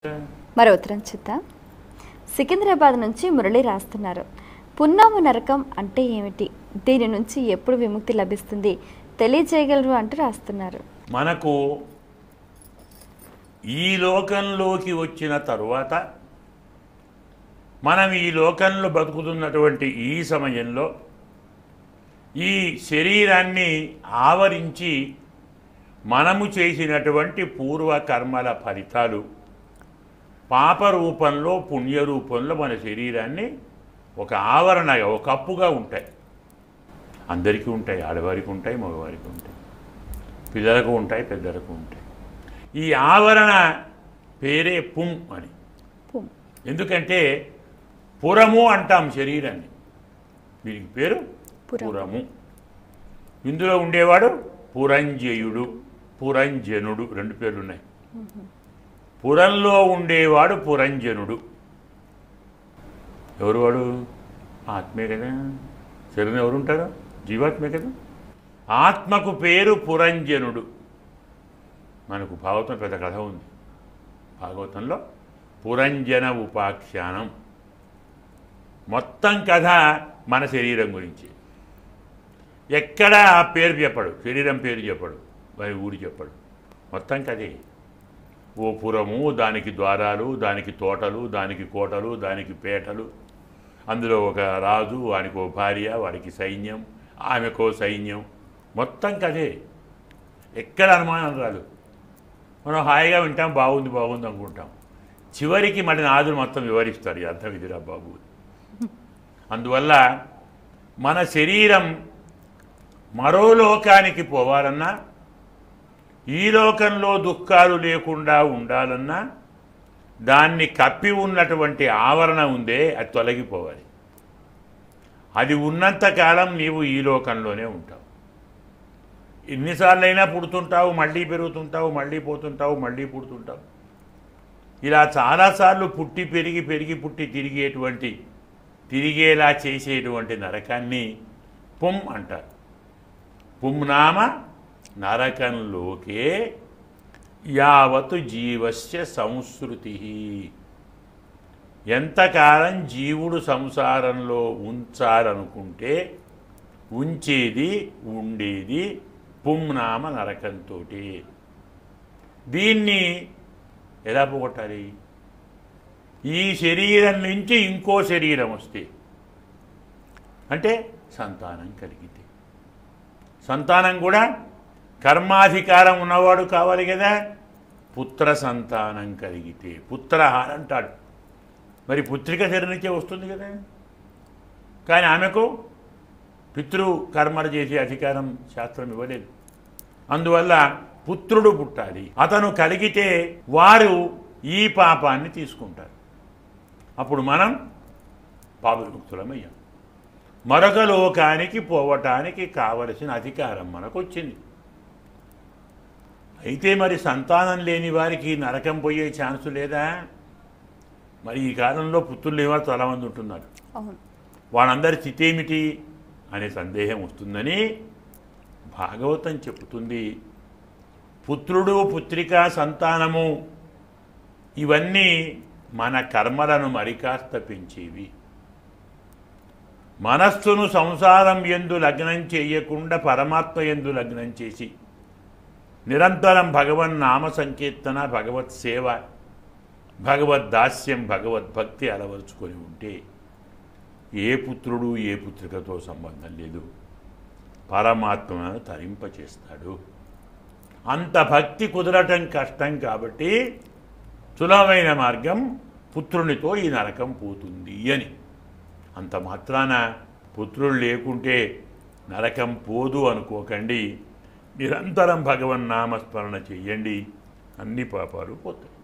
మరో ఉత్తరం చూద్దాం సికింద్రాబాద్ నుంచి మురళి రాస్తున్నారు పున్నాము నరకం అంటే ఏమిటి దీని నుంచి ఎప్పుడు విముక్తి లభిస్తుంది తెలియజేయగలరు అంటూ రాస్తున్నారు మనకు ఈ లోకంలోకి వచ్చిన తరువాత మనం ఈ లోకంలో బతుకుతున్నటువంటి ఈ సమయంలో ఈ శరీరాన్ని ఆవరించి మనము చేసినటువంటి పూర్వ కర్మల ఫలితాలు పాప రూపంలో పుణ్య రూపంలో మన శరీరాన్ని ఒక ఆవరణగా ఒక కప్పుగా ఉంటాయి అందరికీ ఉంటాయి ఆడవారికి ఉంటాయి మగవారికి ఉంటాయి పిల్లలకు ఉంటాయి పెద్దలకు ఉంటాయి ఈ ఆవరణ పేరే పుం అని పుం. ఎందుకంటే పురము అంటాం శరీరాన్ని దీనికి పేరు పురం. పురము ఇందులో ఉండేవాడు పురంజయుడు పురంజనుడు రెండు పేర్లు ఉన్నాయి పురంలో ఉండేవాడు పురంజనుడు ఎవరు వాడు ఆత్మే కదా శరీరం ఎవరు ఉంటారు జీవాత్మే కదా ఆత్మకు పేరు పురంజనుడు మనకు భాగవతం పెద్ద కథ ఉంది భాగవతంలో పురంజన ఉపాఖ్యానం మొత్తం కథ మన శరీరం గురించి ఎక్కడ ఆ పేరు చెప్పడు శరీరం పేరు చెప్పడు వారి ఊరు చెప్పడు మొత్తం కథే ఓ పురము దానికి ద్వారాలు దానికి తోటలు దానికి కోటలు దానికి పేటలు అందులో ఒక రాజు వానికి ఓ భార్య వాడికి సైన్యం ఆమెకో సైన్యం మొత్తం కథే ఎక్కడ అనుమానం రాదు మనం హాయిగా వింటాం బాగుంది బాగుంది అనుకుంటాం చివరికి మరి నాదులు మొత్తం వివరిస్తారు ఈ అర్థం ఇదిరా బాబు అందువల్ల మన శరీరం మరో లోకానికి పోవాలన్నా ఈ లోకంలో దుఃఖాలు లేకుండా ఉండాలన్నా దాన్ని కప్పి ఉన్నటువంటి ఆవరణ ఉందే అది తొలగిపోవాలి అది ఉన్నంతకాలం నీవు ఈ లోకంలోనే ఉంటావు ఎన్నిసార్లైనా పుడుతుంటావు మళ్ళీ పెరుగుతుంటావు మళ్ళీ పోతుంటావు మళ్ళీ పుడుతుంటావు ఇలా చాలాసార్లు పుట్టి పెరిగి పెరిగి పుట్టి తిరిగేటువంటి తిరిగేలా చేసేటువంటి నరకాన్ని పుం అంటారు పుంనామ నరకంలోకే యావత్ జీవస్య సంస్కృతి ఎంతకాలం జీవుడు సంసారంలో ఉంచాలనుకుంటే ఉంచేది ఉండేది పుంనామ నరకంతో దీన్ని ఎలా పోగొట్టాలి ఈ శరీరం నుంచి ఇంకో శరీరం వస్తే అంటే సంతానం కలిగితే సంతానం కూడా కర్మాధికారం ఉన్నవాడు కావాలి కదా పుత్ర సంతానం కలిగితే పుత్ర అంటాడు మరి పుత్రిక శరీరించే వస్తుంది కదా కానీ ఆమెకు పితృ కర్మలు చేసే అధికారం శాస్త్రం ఇవ్వలేదు అందువల్ల పుత్రుడు పుట్టాలి అతను కలిగితే వారు ఈ పాపాన్ని తీసుకుంటారు అప్పుడు మనం పాపవిముక్తులమయ్యాం మరొక లోకానికి పోవటానికి కావలసిన అధికారం మనకు వచ్చింది అయితే మరి సంతానం లేని వారికి నరకం పోయే ఛాన్స్ లేదా మరి ఈ కాలంలో పుత్రులు ఏమో చాలామంది ఉంటున్నారు అవును వాళ్ళందరి స్థితి ఏమిటి అనే సందేహం వస్తుందని భాగవతం చెబుతుంది పుత్రుడు పుత్రిక సంతానము ఇవన్నీ మన కర్మలను మరికాస్త పెంచేవి మనస్సును సంసారం ఎందు లగ్నం చేయకుండా పరమాత్మ ఎందు లగ్నం చేసి నిరంతరం భగవన్ నామ సంకీర్తన భగవత్ సేవ భగవద్ దాస్యం భగవద్భక్తి అలవరుచుకొని ఉంటే ఏ పుత్రుడు ఏ పుత్రికతో సంబంధం లేదు పరమాత్మను తరింపచేస్తాడు అంత భక్తి కుదరటం కష్టం కాబట్టి సులభమైన మార్గం పుత్రునితో ఈ నరకం పోతుంది అని అంత మాత్రాన పుత్రులు లేకుంటే నరకం పోదు అనుకోకండి నిరంతరం భగవన్నామస్మరణ చెయ్యండి అన్ని పాపాలు పోతాయి